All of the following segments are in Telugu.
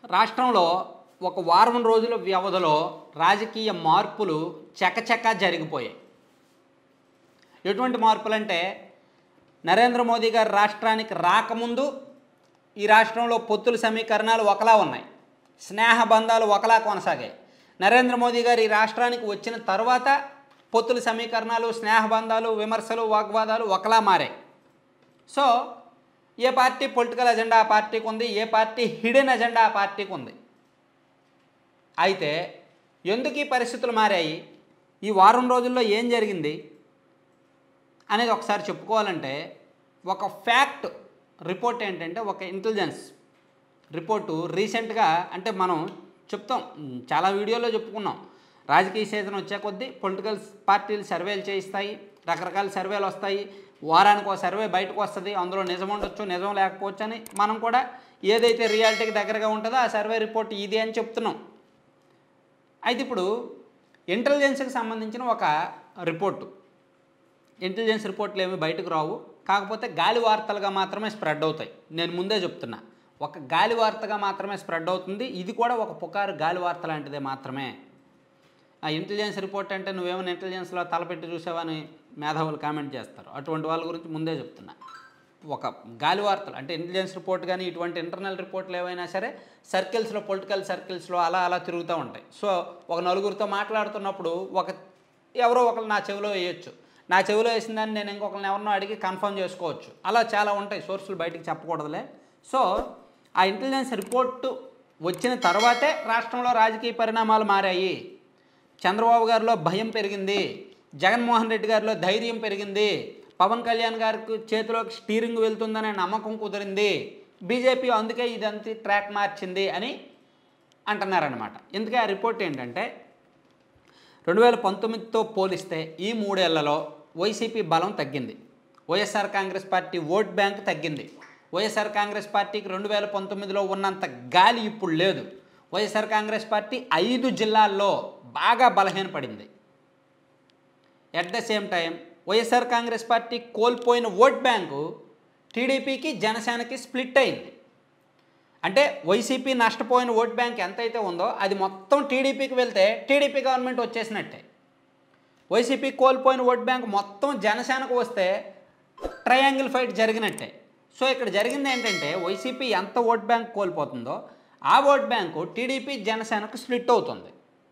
రాష్ట్రంలో ఒక వారం రోజుల వ్యవధిలో రాజకీయ మార్పులు చకచకా జరిగిపోయాయి ఎటువంటి మార్పులు అంటే నరేంద్ర మోదీ గారు రాష్ట్రానికి రాకముందు ఈ రాష్ట్రంలో పొత్తుల సమీకరణాలు ఒకలా ఉన్నాయి స్నేహ బంధాలు ఒకలా కొనసాగాయి నరేంద్ర మోదీ గారు ఈ రాష్ట్రానికి వచ్చిన తర్వాత పొత్తుల సమీకరణాలు స్నేహ బంధాలు విమర్శలు వాగ్వాదాలు ఒకలా మారాయి సో ఏ పార్టీ పొలిటికల్ ఎజెండా ఆ పార్టీకి ఉంది ఏ పార్టీ హిడెన్ ఎజెండా ఆ పార్టీకి ఉంది అయితే ఎందుకు ఈ పరిస్థితులు మారాయి ఈ వారం రోజుల్లో ఏం జరిగింది అనేది ఒకసారి చెప్పుకోవాలంటే ఒక ఫ్యాక్ట్ రిపోర్ట్ ఏంటంటే ఒక ఇంటెలిజెన్స్ రిపోర్టు రీసెంట్గా అంటే మనం చెప్తాం ఉమ్, చాలా వీడియోలో చెప్పుకున్నాం రాజకీయ సీజన్ వచ్చే కొద్దీ పొలిటికల్ పార్టీలు సర్వేలు చేయిస్తాయి రకరకాల సర్వేలు వస్తాయి వారానికి ఒక సర్వే బయటకు వస్తుంది అందులో నిజం ఉండొచ్చు నిజం లేకపోవచ్చు అని మనం కూడా ఏదైతే రియాలిటీకి దగ్గరగా ఉంటుందో ఆ సర్వే రిపోర్ట్ ఇది అని చెప్తున్నాం అయితే ఇప్పుడు ఇంటెలిజెన్స్కి సంబంధించిన ఒక రిపోర్టు ఇంటెలిజెన్స్ రిపోర్ట్లు ఏమి బయటకు రావు కాకపోతే గాలి వార్తలుగా మాత్రమే స్ప్రెడ్ అవుతాయి నేను ముందే చెప్తున్నా ఒక గాలి వార్తగా మాత్రమే స్ప్రెడ్ అవుతుంది ఇది కూడా ఒక పుకారు గాలి వార్త లాంటిదే మాత్రమే ఆ ఇంటెలిజెన్స్ రిపోర్ట్ అంటే నువ్వేమైనా ఇంటెలిజెన్స్లో తలపెట్టి చూసావని మేధావులు కామెంట్ చేస్తారు అటువంటి వాళ్ళ గురించి ముందే చెప్తున్నా ఒక గాలి వార్తలు అంటే ఇంటెలిజెన్స్ రిపోర్ట్ కానీ ఇటువంటి ఇంటర్నల్ రిపోర్ట్లు ఏవైనా సరే సర్కిల్స్లో పొలిటికల్ సర్కిల్స్లో అలా అలా తిరుగుతూ ఉంటాయి సో ఒక నలుగురితో మాట్లాడుతున్నప్పుడు ఒక ఎవరో ఒకరు నా చెవిలో వేయొచ్చు నా చెవిలో వేసిందని నేను ఇంకొకరిని ఎవరినో అడిగి కన్ఫర్మ్ చేసుకోవచ్చు అలా చాలా ఉంటాయి సోర్సులు బయటికి చెప్పకూడదులే సో ఆ ఇంటెలిజెన్స్ రిపోర్టు వచ్చిన తర్వాతే రాష్ట్రంలో రాజకీయ పరిణామాలు మారాయి చంద్రబాబు గారిలో భయం పెరిగింది జగన్మోహన్ రెడ్డి గారిలో ధైర్యం పెరిగింది పవన్ కళ్యాణ్ గారికి చేతిలోకి స్టీరింగ్ వెళ్తుందనే నమ్మకం కుదిరింది బీజేపీ అందుకే ఇదంతా ట్రాక్ మార్చింది అని అంటున్నారనమాట ఇందుకే ఆ రిపోర్ట్ ఏంటంటే రెండు వేల పంతొమ్మిదితో పోలిస్తే ఈ మూడేళ్లలో వైసీపీ బలం తగ్గింది YSR Congress party vote bank తగ్గింది వైఎస్ఆర్ కాంగ్రెస్ పార్టీకి రెండు వేల పంతొమ్మిదిలో ఉన్నంత గాలి ఇప్పుడు లేదు వైఎస్ఆర్ కాంగ్రెస్ పార్టీ ఐదు జిల్లాల్లో బాగా బలహీనపడింది at the same time YSR Congress party కోల్పోయిన ఓట్ బ్యాంకు టీడీపీకి జనసేనకి స్ప్లిట్ అయింది అంటే వైసీపీ నష్టపోయిన ఓట్ బ్యాంక్ ఎంతైతే ఉందో అది మొత్తం టీడీపీకి వెళ్తే టీడీపీ గవర్నమెంట్ వచ్చేసినట్టే వైసీపీ కోల్పోయిన ఓట్ బ్యాంక్ మొత్తం జనసేనకు వస్తే ట్రయాంగిల్ ఫైట్ జరిగినట్టే సో ఇక్కడ జరిగింది ఏంటంటే వైసీపీ ఎంత ఓట్ బ్యాంక్ కోల్పోతుందో ఆ ఓట్ బ్యాంకు టీడీపీ జనసేనకు స్ప్లిట్ అవుతుంది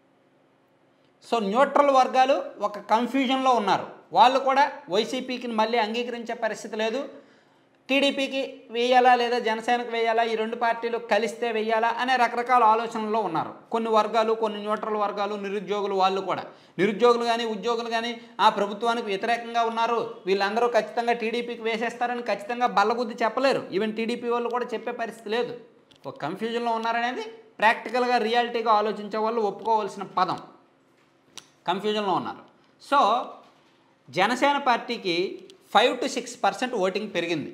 సో న్యూట్రల్ వర్గాలు ఒక కన్ఫ్యూజన్లో ఉన్నారు వాళ్ళు కూడా వైసీపీకి మళ్ళీ అంగీకరించే పరిస్థితి లేదు టీడీపీకి వేయాలా లేదా జనసేనకు వేయాలా ఈ రెండు పార్టీలు కలిస్తే వేయాలా అనే రకరకాల ఆలోచనల్లో ఉన్నారు కొన్ని వర్గాలు కొన్ని న్యూట్రల్ వర్గాలు నిరుద్యోగులు వాళ్ళు కూడా నిరుద్యోగులు కానీ ఉద్యోగులు కానీ ఆ ప్రభుత్వానికి వ్యతిరేకంగా ఉన్నారు వీళ్ళందరూ ఖచ్చితంగా టీడీపీకి వేసేస్తారని ఖచ్చితంగా బల్లగుద్ది చెప్పలేరు ఈవెన్ టీడీపీ వాళ్ళు కూడా చెప్పే పరిస్థితి లేదు ఒక కన్ఫ్యూజన్లో ఉన్నారనేది ప్రాక్టికల్గా రియాలిటీగా ఆలోచించే వాళ్ళు ఒప్పుకోవాల్సిన పదం కన్ఫ్యూజన్లో ఉన్నారు సో జనసేన పార్టీకి five to six percent voting పెరిగింది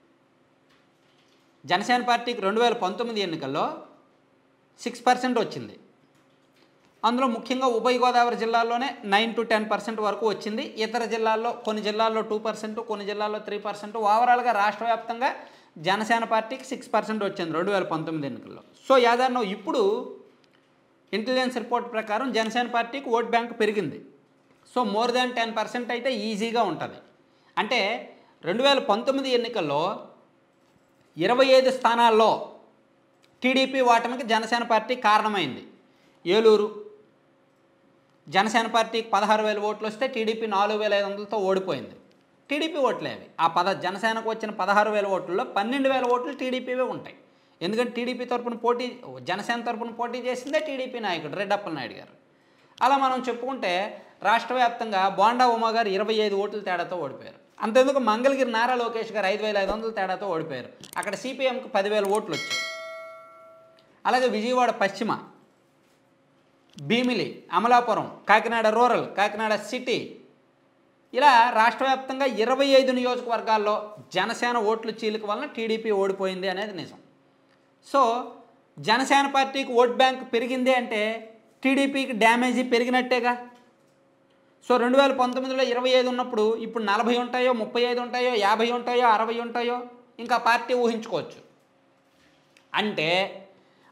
జనసేన పార్టీకి రెండు వేల పంతొమ్మిది ఎన్నికల్లో సిక్స్ పర్సెంట్ వచ్చింది అందులో ముఖ్యంగా ఉభయ గోదావరి జిల్లాల్లోనే నైన్ టు టెన్ పర్సెంట్ వరకు వచ్చింది ఇతర జిల్లాల్లో కొన్ని జిల్లాల్లో టూ పర్సెంట్ కొన్ని జిల్లాల్లో త్రీ పర్సెంట్ ఓవరాల్గా రాష్ట్ర వ్యాప్తంగా జనసేన పార్టీకి సిక్స్ పర్సెంట్ వచ్చింది రెండు వేల పంతొమ్మిది ఎన్నికల్లో సో యాదారణం ఇప్పుడు ఇంటెలిజెన్స్ రిపోర్ట్ ప్రకారం జనసేన పార్టీకి ఓట్ బ్యాంక్ పెరిగింది so more than ten percent అయితే ఈజీగా ఉంటుంది అంటే రెండు వేల పంతొమ్మిది ఎన్నికల్లో ఇరవై ఐదు స్థానాల్లో టీడీపీ ఓటమికి జనసేన పార్టీ కారణమైంది ఏలూరు జనసేన పార్టీకి పదహారు వేల ఓట్లు వస్తే టీడీపీ నాలుగు వేల ఐదు వందలతో ఓడిపోయింది టీడీపీ ఓట్లే అవి ఆ పద జనసేనకు వచ్చిన పదహారు వేల ఓట్లలో పన్నెండు వేల ఓట్లు టీడీపీవే ఉంటాయి ఎందుకంటే టీడీపీ తరపున పోటీ జనసేన తరపున పోటీ చేసిందే టీడీపీ నాయకుడు రెడ్డప్పల నాయుడు గారు అలా మనం చెప్పుకుంటే రాష్ట్ర వ్యాప్తంగా బోండా ఉమా గారు ఇరవై ఐదు ఓట్ల తేడాతో ఓడిపోయారు అంతెందుకు మంగళగిరి నారా లోకేష్ గారు ఐదు వేల ఐదు వందల తేడాతో ఓడిపోయారు అక్కడ సిపిఎంకి పదివేల ఓట్లు వచ్చాయి అలాగే విజయవాడ పశ్చిమ భీమిలి అమలాపురం కాకినాడ రూరల్ కాకినాడ సిటీ ఇలా రాష్ట్ర వ్యాప్తంగా ఇరవై ఐదు నియోజకవర్గాల్లో జనసేన ఓట్లు చీలిక వలన టీడీపీ ఓడిపోయింది అనేది నిజం సో జనసేన పార్టీకి ఓట్ బ్యాంక్ పెరిగింది అంటే టీడీపీకి డ్యామేజీ పెరిగినట్టేగా సో రెండు వేల పంతొమ్మిదిలో ఇరవై ఐదు ఉన్నప్పుడు ఇప్పుడు నలభై ఉంటాయో ముప్పై ఐదు ఉంటాయో యాభై ఉంటాయో అరవై ఉంటాయో ఇంకా పార్టీ ఊహించుకోవచ్చు అంటే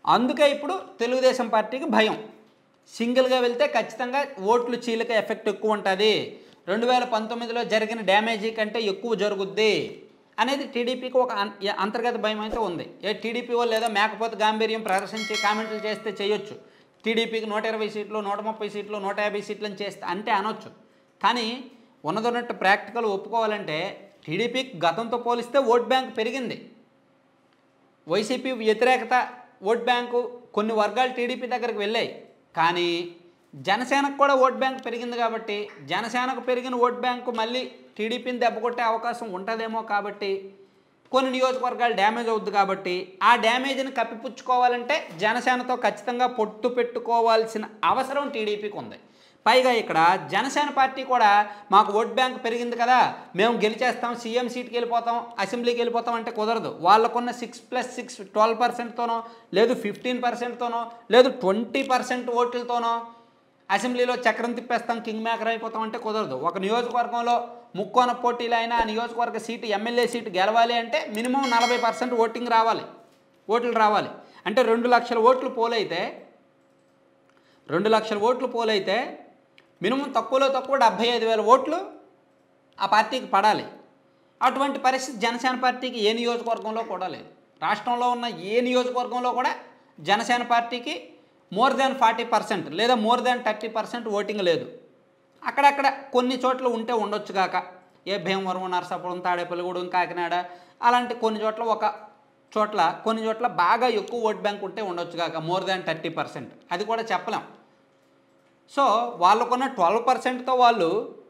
అందుకే ఇప్పుడు తెలుగుదేశం పార్టీకి భయం సింగిల్గా వెళ్తే ఖచ్చితంగా ఓట్లు చీలిక ఎఫెక్ట్ ఎక్కువ ఉంటుంది రెండు వేల పంతొమ్మిదిలో జరిగిన డ్యామేజీ కంటే ఎక్కువ జరుగుద్ది అనేది టీడీపీకి ఒక అన్- య- అంతర్గత భయం అయితే ఉంది ఏ టీడీపీ వాళ్ళు ఏదో మేకపోతే గాంభీర్యం ప్రదర్శించి కామెంట్లు చేస్తే చేయొచ్చు టీడీపీకి నూట ఇరవై సీట్లు నూట ముప్పై సీట్లు నూట యాభై సీట్లని చేస్తే అంటే అనొచ్చు కానీ ఉన్నదన్నట్టు ప్రాక్టికల్ ఒప్పుకోవాలంటే టీడీపీకి గతంతో పోలిస్తే ఓట్ బ్యాంక్ పెరిగింది వైసీపీ వ్యతిరేకత ఓట్ బ్యాంకు కొన్ని వర్గాలు టీడీపీ దగ్గరికి వెళ్ళాయి కానీ జనసేనకు కూడా ఓట్ బ్యాంక్ పెరిగింది కాబట్టి జనసేనకు పెరిగిన ఓట్ బ్యాంకు మళ్ళీ టీడీపీని దెబ్బ కొట్టే అవకాశం ఉంటుందేమో కాబట్టి కొన్ని నియోజకవర్గాలు డ్యామేజ్ అవుద్ది కాబట్టి ఆ డ్యామేజ్ని కప్పిపుచ్చుకోవాలంటే జనసేనతో ఖచ్చితంగా పొట్టు పెట్టుకోవాల్సిన అవసరం టీడీపీకి ఉంది పైగా ఇక్కడ జనసేన పార్టీ కూడా మాకు ఓట్ బ్యాంక్ పెరిగింది కదా మేము గెలిచేస్తాం సీఎం సీట్కి వెళ్ళిపోతాం అసెంబ్లీకి వెళ్ళిపోతాం అంటే కుదరదు వాళ్ళకున్న సిక్స్ ప్లస్ సిక్స్ ట్వెల్వ్ పర్సెంట్తోనో లేదు ఫిఫ్టీన్ పర్సెంట్తోనో లేదు ట్వంటీ పర్సెంట్ ఓట్లతోనో అసెంబ్లీలో చక్రం తిప్పేస్తాం కింగ్ మేకర్ అయిపోతాం అంటే కుదరదు ఒక నియోజకవర్గంలో ముక్కోన పోటీలు అయినా ఆ నియోజకవర్గ సీటు ఎమ్మెల్యే సీటు గెలవాలి అంటే మినిమం నలభై పర్సెంట్ ఓటింగ్ రావాలి ఓట్లు రావాలి అంటే రెండు లక్షల ఓట్లు పోలైతే రెండు లక్షల ఓట్లు పోలైతే మినిమం తక్కువలో తక్కువ డెబ్భై ఐదు వేల ఓట్లు ఆ పార్టీకి పడాలి అటువంటి పరిస్థితి జనసేన పార్టీకి ఏ నియోజకవర్గంలో కూడా లేదు రాష్ట్రంలో ఉన్న ఏ నియోజకవర్గంలో కూడా జనసేన పార్టీకి మోర్ దాన్ ఫార్టీ పర్సెంట్ లేదా more than thirty percent voting లేదు అక్కడక్కడ కొన్ని చోట్ల ఉంటే ఉండొచ్చు కాక ఏ భీమవరం నరసాపురం తాడేపల్లిగూడెం కాకినాడ అలాంటి కొన్ని చోట్ల ఒక చోట్ల కొన్ని చోట్ల బాగా ఎక్కువ ఓట్ బ్యాంక్ ఉంటే ఉండొచ్చు కాక మోర్ దాన్ థర్టీ పర్సెంట్ అది కూడా చెప్పలేం సో వాళ్ళకున్న ట్వెల్వ్ పర్సెంట్తో వాళ్ళు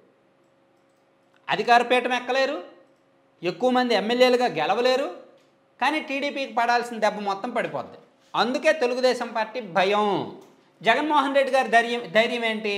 అధికార పీఠం ఎక్కలేరు ఎక్కువ మంది ఎమ్మెల్యేలుగా గెలవలేరు కానీ టీడీపీకి పడాల్సిన దెబ్బ మొత్తం పడిపోద్ది అందుకే తెలుగుదేశం పార్టీ భయం జగన్మోహన్ రెడ్డి గారి ధైర్యం ధైర్యం ఏంటి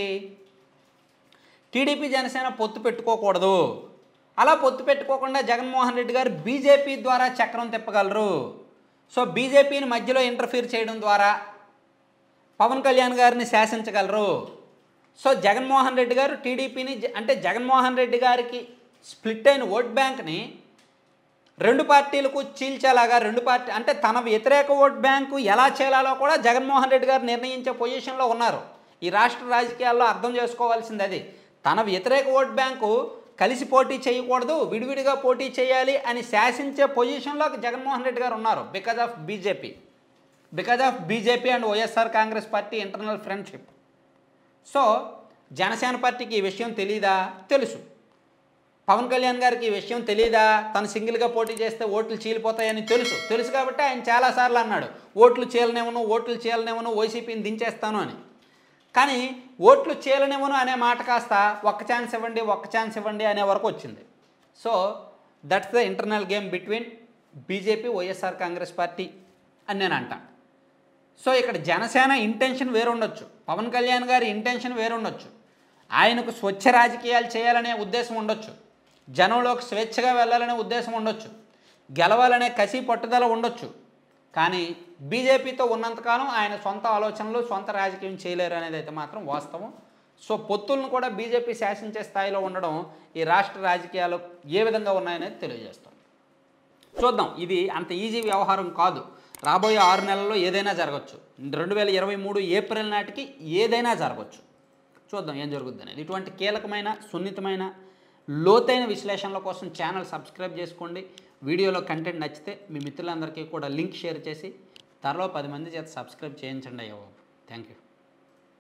టీడీపీ జనసేన పొత్తు పెట్టుకోకూడదు అలా పొత్తు పెట్టుకోకుండా జగన్మోహన్ రెడ్డి గారు బీజేపీ ద్వారా చక్రం తిప్పగలరు సో బీజేపీని మధ్యలో ఇంటర్ఫీర్ చేయడం ద్వారా పవన్ కళ్యాణ్ గారిని శాసించగలరు సో జగన్మోహన్ రెడ్డి గారు టీడీపీని జ- అంటే జగన్మోహన్ రెడ్డి గారికి స్ప్లిట్ అయిన ఓట్ బ్యాంక్ని రెండు పార్టీలకు చీల్చేలాగా రెండు పార్టీ అంటే తన వ్యతిరేక ఓట్ బ్యాంకు ఎలా చేయాలో కూడా జగన్మోహన్ రెడ్డి గారు నిర్ణయించే పొజిషన్లో ఉన్నారు ఈ రాష్ట్ర రాజకీయాల్లో అర్థం చేసుకోవాల్సింది అది తన వ్యతిరేక ఓట్ బ్యాంకు కలిసి పోటీ చేయకూడదు విడివిడిగా పోటీ చేయాలి అని శాసించే పొజిషన్లో జగన్మోహన్ రెడ్డి గారు ఉన్నారు because of BJP because of BJP and YSR Congress party internal friendship so Janasena పార్టీకి ఈ విషయం తెలీదా తెలుసు పవన్ కళ్యాణ్ గారికి ఈ విషయం తెలియదా తను సింగిల్గా పోటీ చేస్తే ఓట్లు చీలిపోతాయని తెలుసు తెలుసు కాబట్టి ఆయన చాలాసార్లు అన్నాడు ఓట్లు చీలనివ్వను ఓట్లు చీలనివ్వను వైసీపీని దించేస్తాను అని కానీ ఓట్లు చీలనివ్వను అనే మాట కాస్త ఒక్క ఛాన్స్ ఇవ్వండి ఒక్క ఛాన్స్ ఇవ్వండి అనే వరకు వచ్చింది so that's the internal game between BJP YSR Congress party అని నేను అంటాను సో ఇక్కడ జనసేన ఇంటెన్షన్ వేరుండొచ్చు పవన్ కళ్యాణ్ గారి ఇంటెన్షన్ వేరుండొచ్చు ఆయనకు స్వచ్ఛ రాజకీయాలు చేయాలనే ఉద్దేశం ఉండొచ్చు జనంలోకి స్వేచ్ఛగా వెళ్ళాలనే ఉద్దేశం ఉండొచ్చు గెలవాలనే కసి పట్టుదల ఉండొచ్చు కానీ బీజేపీతో ఉన్నంతకాలం ఆయన సొంత ఆలోచనలు సొంత రాజకీయం చేయలేరు అనేది అయితే మాత్రం వాస్తవం సో పొత్తులను కూడా బీజేపీ శాసించే స్థాయిలో ఉండడం ఈ రాష్ట్ర రాజకీయాలు ఏ విధంగా ఉన్నాయనేది తెలియజేస్తాం చూద్దాం ఇది అంత ఈజీ వ్యవహారం కాదు రాబోయే ఆరు నెలల్లో ఏదైనా జరగచ్చు రెండు వేల ఇరవై మూడు ఏప్రిల్ నాటికి ఏదైనా జరగచ్చు చూద్దాం ఏం జరుగుద్ది అనేది ఇటువంటి కీలకమైన సున్నితమైన లోతైన విశ్లేషణల కోసం ఛానల్ సబ్స్క్రైబ్ చేసుకోండి వీడియోలో కంటెంట్ నచ్చితే మీ మిత్రులందరికీ కూడా లింక్ షేర్ చేసి త్వరలో పది మంది చేత సబ్స్క్రైబ్ చేయించండి అయ్యో థ్యాంక్ యూ